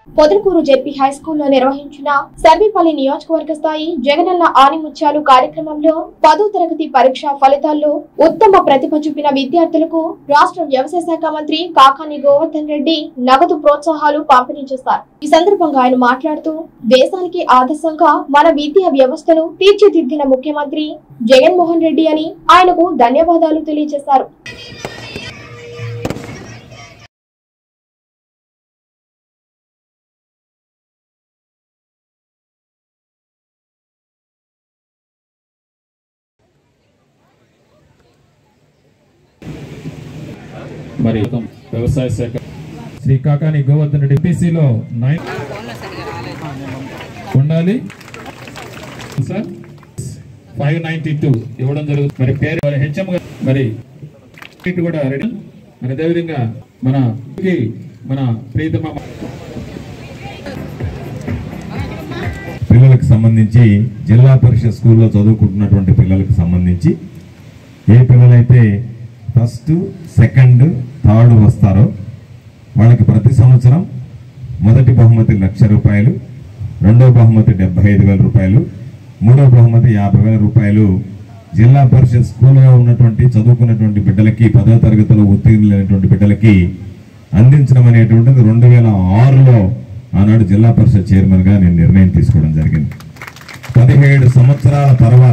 Podalakuru ZP high స్కూల్లో నిర్వహించిన సర్వేపల్లి నియోజకవర్గ స్థాయి జగనన్న ఆనిముత్యాలు కార్యక్రమంలో పదో తరగతి పరీక్ష ఫలితాల్లో ఉత్తమ ప్రతిభ చూపిన విద్యార్థులకు రాష్ట్ర వ్యవసాయ శాఖ మంత్రి కాకాని గోవర్ధన్ రెడ్డి నగదు ప్రోత్సాహాలు పంపిణీ చేశారు ఈ సందర్భంగా ఆయన మాట్లాడుతూ దేశానికి ఆదర్శంగా మన విద్యా వ్యవస్థను తీర్చిదిద్దిన ముఖ్యమంత్రి జగన్మోహన్ రెడ్డి అని ఆయనకు ధన్యవాదాలు తెలియజేశారు మరి వ్యవసాయ శాఖ శ్రీ కాకాని గోవర్ధన్ రెడ్డి పిసిలో నైన్ ఉండాలి సార్ ఫైవ్ నైన్టీ టూ ఇవ్వడం జరుగుతుంది మరి పేరు మరి హెచ్ఎం గారు మరి ఇటు కూడా రెడీ మరి అదేవిధంగా మన కి మన ప్రీతమ పిల్లలకు సంబంధించి జిల్లా పరిషత్ స్కూల్లో చదువుకుంటున్నటువంటి పిల్లలకు సంబంధించి ఏ పిల్లలైతే ఫస్ట్ సెకండ్ థర్డ్ వస్తారో వాళ్ళకి ప్రతి సంవత్సరం మొదటి బహుమతి లక్ష రూపాయలు రెండో బహుమతి డెబ్బై ఐదు వేల రూపాయలు మూడో బహుమతి యాభై వేల రూపాయలు జిల్లా పరిషత్ స్కూల్లో ఉన్నటువంటి చదువుకున్నటువంటి బిడ్డలకి పదో తరగతిలో ఉత్తీర్ణులైనటువంటి బిడ్డలకి అందించడం అనేటువంటిది రెండు వేల ఆరులో ఆనాడు జిల్లా పరిషత్ చైర్మన్గా నేను నిర్ణయం తీసుకోవడం జరిగింది పదిహేడు సంవత్సరాల తర్వాత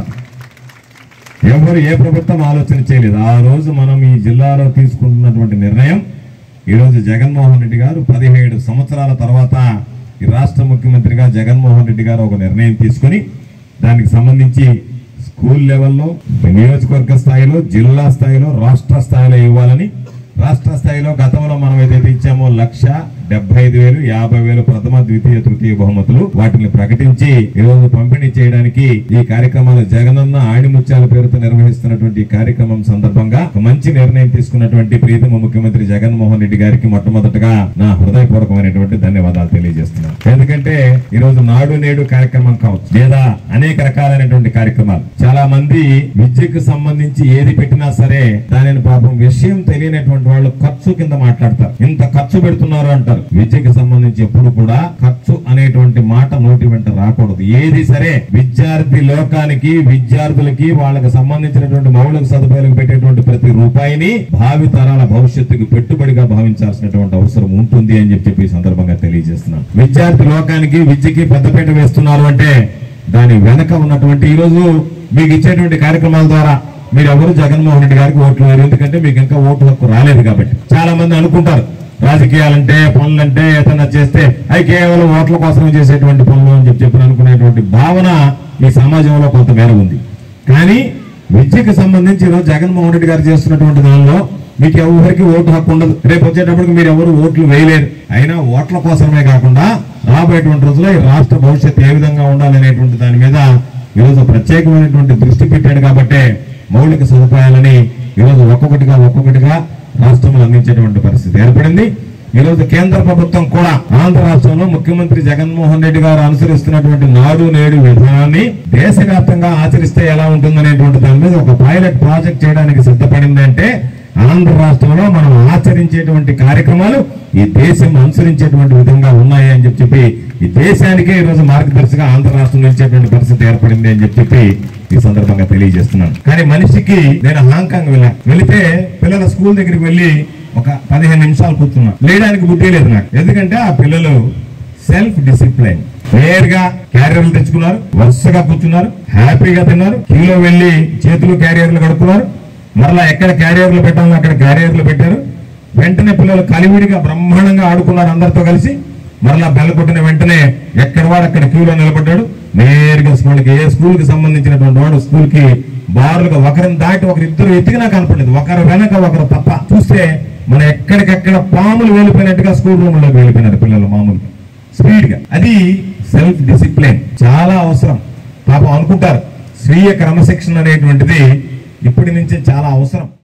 ఎవరు ఏ ప్రభుత్వం ఆలోచన చేయలేదు ఆ రోజు మనం ఈ జిల్లాలో తీసుకుంటున్నటువంటి నిర్ణయం ఈరోజు జగన్మోహన్ రెడ్డి గారు పదిహేడు సంవత్సరాల తర్వాత ఈ రాష్ట్ర ముఖ్యమంత్రిగా జగన్మోహన్ రెడ్డి గారు ఒక నిర్ణయం తీసుకొని దానికి సంబంధించి స్కూల్ లెవెల్లో నియోజకవర్గ స్థాయిలో జిల్లా స్థాయిలో రాష్ట్ర స్థాయిలో ఇవ్వాలని రాష్ట్ర స్థాయిలో గతంలో మనం ఏదైతే ఇచ్చామో లక్ష డెబ్బై ఐదు వేలు యాభై వేలు ప్రథమ ద్వితీయ తృతీయ బహుమతులు వాటిని ప్రకటించి ఈరోజు పంపిణీ చేయడానికి ఈ కార్యక్రమాలు జగనన్న ఆణిముత్యాల పేరుతో నిర్వహిస్తున్నటువంటి ఈ కార్యక్రమం సందర్భంగా ఒక మంచి నిర్ణయం తీసుకున్నటువంటి ప్రీతమ ముఖ్యమంత్రి జగన్మోహన్ రెడ్డి గారికి మొట్టమొదటగా నా హృదయపూర్వకమైనటువంటి ధన్యవాదాలు తెలియజేస్తున్నాను ఎందుకంటే ఈ రోజు నాడు నేడు కార్యక్రమం కావచ్చు లేదా అనేక రకాలైనటువంటి కార్యక్రమాలు చాలా మంది విద్యకు సంబంధించి ఏది పెట్టినా సరే దానిని పాపం విషయం తెలియనటువంటి వాళ్ళు ఖర్చు కింద మాట్లాడతారు ఇంత ఖర్చు పెడుతున్నారు అంటారు విద్యకు సంబంధించి ఎప్పుడు కూడా ఖర్చు అనేటువంటి మాట నోటి వెంట రాకూడదు ఏది సరే విద్యార్థి లోకానికి విద్యార్థులకి వాళ్ళకి సంబంధించినటువంటి మౌలిక సదుపాయాలకు పెట్టేటువంటి ప్రతి రూపాయిని భావి తరాల భవిష్యత్తుకు పెట్టుబడిగా భావించాల్సినటువంటి అవసరం ఉంటుంది అని చెప్పి చెప్పి ఈ సందర్భంగా తెలియజేస్తున్నాను విద్యార్థి లోకానికి విద్యకి పెద్దపీట వేస్తున్నారు అంటే దాని వెనక ఉన్నటువంటి ఈ రోజు మీకు ఇచ్చేటువంటి కార్యక్రమాల ద్వారా మీరు ఎవరు జగన్మోహన్ రెడ్డి గారికి ఓట్లు వేరు ఎందుకంటే మీకు ఇంకా ఓటు హక్కు రాలేదు కాబట్టి చాలా మంది అనుకుంటారు రాజకీయాలంటే పనులంటే ఏదైనా చేస్తే అవి కేవలం ఓట్ల కోసం చేసేటువంటి పనులు అని చెప్పి చెప్పి అనుకునేటువంటి భావన ఈ సమాజంలో కొంతమేర ఉంది కానీ విద్యకు సంబంధించి ఈరోజు జగన్మోహన్ రెడ్డి గారు చేస్తున్నటువంటి దానిలో మీకు ఎవరికి ఓటు హక్కు ఉండదు రేపు వచ్చేటప్పటికి మీరు ఎవరు ఓట్లు వేయలేరు అయినా ఓట్ల కోసమే కాకుండా రాబోయేటువంటి రోజుల్లో ఈ రాష్ట్ర భవిష్యత్తు ఏ విధంగా ఉండాలనేటువంటి దాని మీద ఈరోజు ప్రత్యేకమైనటువంటి దృష్టి పెట్టాడు కాబట్టే మౌలిక సదుపాయాలని ఈరోజు ఒక్కొక్కటిగా ఒక్కొక్కటిగా రాష్ట్రంలో అందించేటువంటి పరిస్థితి ఏర్పడింది ఈరోజు కేంద్ర ప్రభుత్వం కూడా ఆంధ్ర రాష్ట్రంలో ముఖ్యమంత్రి జగన్మోహన్ రెడ్డి గారు అనుసరిస్తున్నటువంటి నాడు నేడు విధానాన్ని దేశవ్యాప్తంగా ఆచరిస్తే ఎలా ఉంటుందనేటువంటి దాని మీద ఒక పైలట్ ప్రాజెక్ట్ చేయడానికి సిద్ధపడింది అంటే ఆంధ్ర రాష్ట్రంలో మనం ఆచరించేటువంటి కార్యక్రమాలు ఈ దేశం అనుసరించేటువంటి విధంగా ఉన్నాయి అని చెప్పి చెప్పి ఈ దేశానికే ఈరోజు మార్గదర్శిగా ఆంధ్ర రాష్ట్రం నిలిచేటువంటి పరిస్థితి ఏర్పడింది అని చెప్పి చెప్పి ఈ సందర్భంగా తెలియజేస్తున్నాను కానీ మనిషికి నేను హాంకాంగ్ వెళ్ళా వెళితే పిల్లల స్కూల్ దగ్గరికి వెళ్ళి ఒక పదిహేను నిమిషాలు కూర్చున్నా లేయడానికి బుద్ధి లేదు నాకు ఎందుకంటే ఆ పిల్లలు సెల్ఫ్ డిసిప్లైన్ నేరుగా క్యారియర్లు తెచ్చుకున్నారు వరుసగా కూర్చున్నారు హ్యాపీగా తిన్నారు క్యూలో వెళ్ళి చేతులు క్యారియర్లు కడుక్కున్నారు మరలా ఎక్కడ క్యారియర్లు పెట్టాలో అక్కడ క్యారియర్లు పెట్టారు వెంటనే పిల్లలు కలివిడిగా బ్రహ్మాండంగా ఆడుకున్నారు అందరితో కలిసి మరలా బెల్ల కొట్టిన వెంటనే ఎక్కడ వాడు అక్కడ క్యూలో నిలబడ్డాడు నేరుగా స్కూల్కి ఏ స్కూల్ కి సంబంధించినటువంటి వాడు స్కూల్ కి బారులుగా ఒకరిని దాటి ఒకరు ఇద్దరు ఎత్తికినా కనపడలేదు ఒకరు వెనక ఒకరు తప్ప చూస్తే మన ఎక్కడికెక్కడ పాములు వెళ్ళిపోయినట్టుగా స్కూల్ రూమ్ లోకి వెళ్ళిపోయినారు పిల్లలు మామూలుగా స్పీడ్ గా అది సెల్ఫ్ డిసిప్లిన్ చాలా అవసరం పాపం అనుకుంటారు స్వీయ క్రమశిక్షణ అనేటువంటిది ఇప్పటి నుంచే చాలా అవసరం